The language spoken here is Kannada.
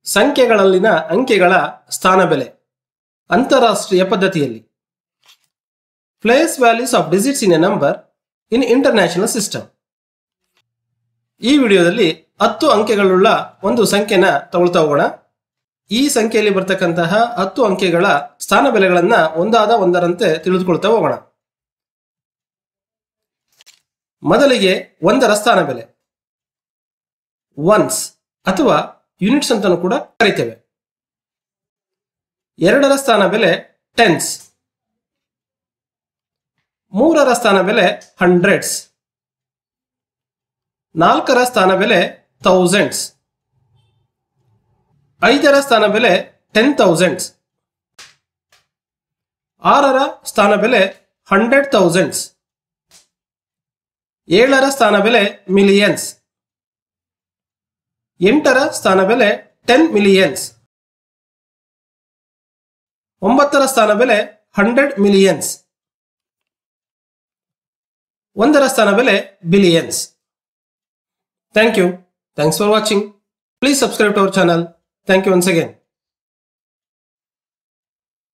ಸಂಖ್ಯೆಗಳಲ್ಲಿನ ಅಂಕೆಗಳ ಸ್ಥಾನ ಬೆಲೆ ಅಂತಾರಾಷ್ಟ್ರೀಯ ಪದ್ಧತಿಯಲ್ಲಿ place values of digits in a number in international system ಈ ವಿಡಿಯೋದಲ್ಲಿ ಹತ್ತು ಅಂಕೆಗಳುಳ್ಳ ಒಂದು ಸಂಖ್ಯೆನ ತಗೊಳ್ತಾ ಹೋಗೋಣ ಈ ಸಂಖ್ಯೆಯಲ್ಲಿ ಬರ್ತಕ್ಕಂತಹ ಹತ್ತು ಅಂಕೆಗಳ ಸ್ಥಾನ ಬೆಲೆಗಳನ್ನ ಒಂದಾದ ಒಂದರಂತೆ ತಿಳಿದುಕೊಳ್ತಾ ಹೋಗೋಣ ಮೊದಲಿಗೆ ಒಂದರ ಸ್ಥಾನ ಬೆಲೆ ಒನ್ಸ್ ಅಥವಾ ಯೂನಿಟ್ಸ್ ಅಂತಾನು ಕೂಡ ಕರಿತೇವೆ ಎರಡರ ಸ್ಥಾನ ಬೆಲೆ ಟೆನ್ಸ್ ಮೂರರ ಸ್ಥಾನ ಬೆಲೆ ಹಂಡ್ರೆಡ್ಸ್ ನಾಲ್ಕರ ಸ್ಥಾನ ಬೆಲೆ ಥೌಸಂಡ್ಸ್ ಐದರ ಸ್ಥಾನ ಬೆಲೆ ಟೆನ್ ಥೌಸಂಡ್ಸ್ ಆರರ ಸ್ಥಾನ ಬೆಲೆ ಹಂಡ್ರೆಡ್ ಥೌಸಂಡ್ಸ್ ಏಳರ ಸ್ಥಾನ ಬೆಲೆ ಮಿಲಿಯನ್ಸ್ ಎಂಟರ ಸ್ಥಾನ ಬೆಲೆ ಟೆನ್ ಮಿಲಿಯನ್ಸ್ ಒಂಬತ್ತರ ಸ್ಥಾನ ಬೆಲೆ ಹಂಡ್ರೆಡ್ ಮಿಲಿಯನ್ಸ್ ಒಂದರ ಸ್ಥಾನ ಬೆಲೆ billions thank you thanks for watching please subscribe to our channel thank you once again